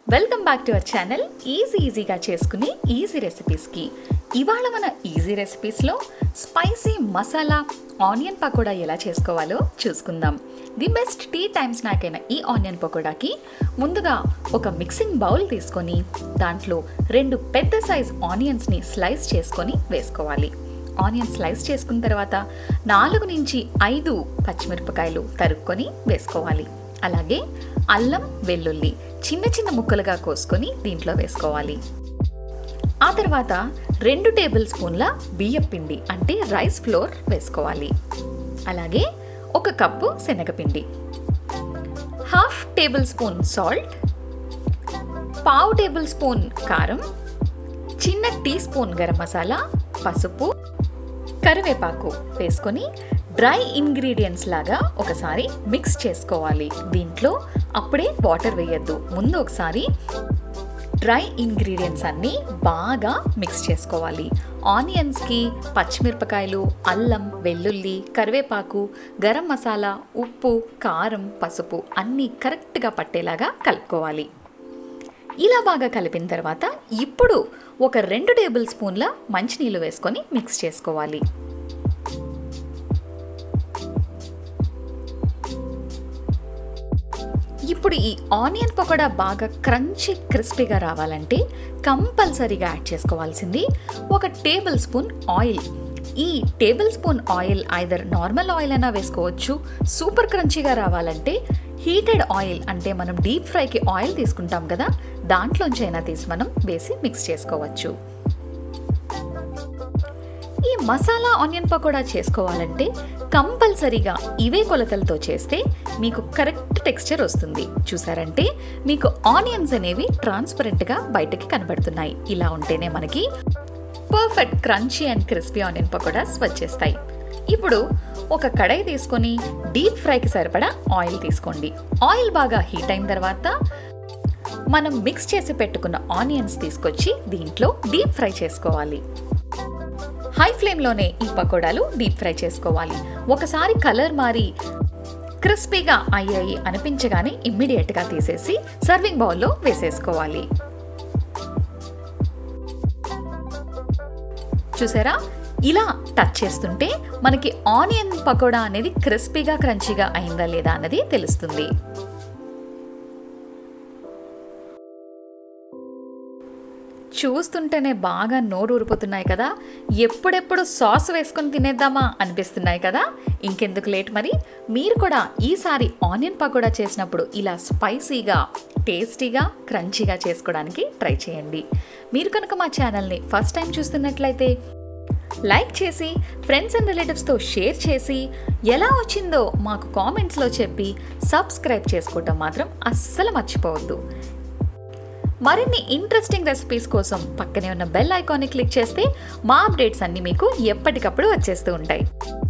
welcome back to our channel easy ఈజీగా చేసుకునే easy రెసిపీస్కి ఇవాళ మన ఈజీ రెసిపీస్లో స్పైసీ మసాలా ఆనియన్ పకోడా ఎలా చేసుకోవాలో చూసుకుందాం the best tea time snack అయిన ఈ ఆనియన్ పకోడాకి ముందుగా ఒక మిక్సింగ్ బౌల్ తీసుకొని దాంట్లో రెండు పెద్ద సైజ్ ఆనియన్స్ని స్లైస్ చేసుకొని వేసుకోవాలి ఆనియన్ స్లైస్ చేసుకున్న తర్వాత నాలుగు నుంచి ఐదు పచ్చిమిరపకాయలు తరుక్కొని వేసుకోవాలి అలాగే అల్లం వెల్లుల్లి చిన్న చిన్న ముక్కలుగా కోసుకొని దీంట్లో వేసుకోవాలి ఆ తర్వాత రెండు టేబుల్ స్పూన్ల బియ్యం పిండి అంటే రైస్ ఫ్లోర్ వేసుకోవాలి అలాగే ఒక కప్పు శనగపిండి హాఫ్ టేబుల్ స్పూన్ సాల్ట్ పావు టేబుల్ స్పూన్ కారం చిన్న టీ స్పూన్ గరం మసాలా పసుపు కరివేపాకు వేసుకొని డ్రై ఇంగ్రీడియంట్స్ లాగా ఒకసారి మిక్స్ చేసుకోవాలి దీంట్లో అప్పుడే వాటర్ వేయద్దు ముందు ఒకసారి డ్రై ఇంగ్రీడియంట్స్ అన్నీ బాగా మిక్స్ చేసుకోవాలి ఆనియన్స్కి పచ్చిమిరపకాయలు అల్లం వెల్లుల్లి కరివేపాకు గరం మసాలా ఉప్పు కారం పసుపు అన్నీ కరెక్ట్గా పట్టేలాగా కలుపుకోవాలి ఇలా బాగా కలిపిన తర్వాత ఇప్పుడు ఒక రెండు టేబుల్ స్పూన్ల మంచినీళ్ళు వేసుకొని మిక్స్ చేసుకోవాలి ఇప్పుడు ఈ ఆనియన్ పకోడా బాగా క్రంచీ క్రిస్పీగా రావాలంటే కంపల్సరీగా యాడ్ చేసుకోవాల్సింది ఒక టేబుల్ స్పూన్ ఆయిల్ ఈ tablespoon oil either normal oil అయినా వేసుకోవచ్చు సూపర్ క్రంచీగా రావాలంటే హీటెడ్ ఆయిల్ అంటే మనం డీప్ ఫ్రైకి ఆయిల్ తీసుకుంటాం కదా దాంట్లోంచి అయినా తీసి మనం వేసి మిక్స్ చేసుకోవచ్చు ఈ మసాలా ఆనియన్ పకోడా చేసుకోవాలంటే కంపల్సరీగా ఇవే కొలతలతో చేస్తే మీకు కరెక్ట్ టెక్స్చర్ వస్తుంది చూసారంటే మీకు ఆనియన్స్ అనేవి ట్రాన్స్పరెంట్గా బయటకి కనబడుతున్నాయి ఇలా ఉంటేనే మనకి perfect crunchy and crispy onion pakodas వచ్చేస్తాయి ఇప్పుడు ఒక కడాయి తీసుకొని డీప్ ఫ్రైకి సరిపడా ఆయిల్ తీసుకోండి ఆయిల్ బాగా హీట్ అయిన తర్వాత మనం మిక్స్ చేసి పెట్టుకున్న ఆనియన్స్ తీసుకొచ్చి దీంట్లో డీప్ ఫ్రై చేసుకోవాలి హై ఫ్లేమ్లోనే ఈ పకోడాలు డీప్ ఫ్రై చేసుకోవాలి ఒకసారి కలర్ మారి క్రిస్పీగా అయ్యాయి అనిపించగానే ఇమ్మీడియట్గా తీసేసి సర్వింగ్ బౌల్లో వేసేసుకోవాలి చూసారా ఇలా టచ్ చేస్తుంటే మనకి ఆనియన్ పకోడా అనేది క్రిస్పీగా క్రంచీగా అయిందా లేదా అన్నది తెలుస్తుంది చూస్తుంటేనే బాగా నోరు ఊరిపోతున్నాయి కదా ఎప్పుడెప్పుడు సాస్ వేసుకొని తినేద్దామా అనిపిస్తున్నాయి కదా ఇంకెందుకు లేట్ మరి మీరు కూడా ఈసారి ఆనియన్ పకోడా చేసినప్పుడు ఇలా స్పైసీగా టేస్టీగా క్రంచీగా చేసుకోవడానికి ట్రై చేయండి మీరు కనుక మా ఛానల్ని ఫస్ట్ టైం చూస్తున్నట్లయితే లైక్ చేసి ఫ్రెండ్స్ అండ్ రిలేటివ్స్తో షేర్ చేసి ఎలా వచ్చిందో మాకు కామెంట్స్లో చెప్పి సబ్స్క్రైబ్ చేసుకోవటం మాత్రం అస్సలు మర్చిపోవద్దు మరిన్ని ఇంట్రెస్టింగ్ రెసిపీస్ కోసం పక్కనే ఉన్న బెల్ ఐకాన్ని క్లిక్ చేస్తే మా అప్డేట్స్ అన్నీ మీకు ఎప్పటికప్పుడు వచ్చేస్తూ ఉంటాయి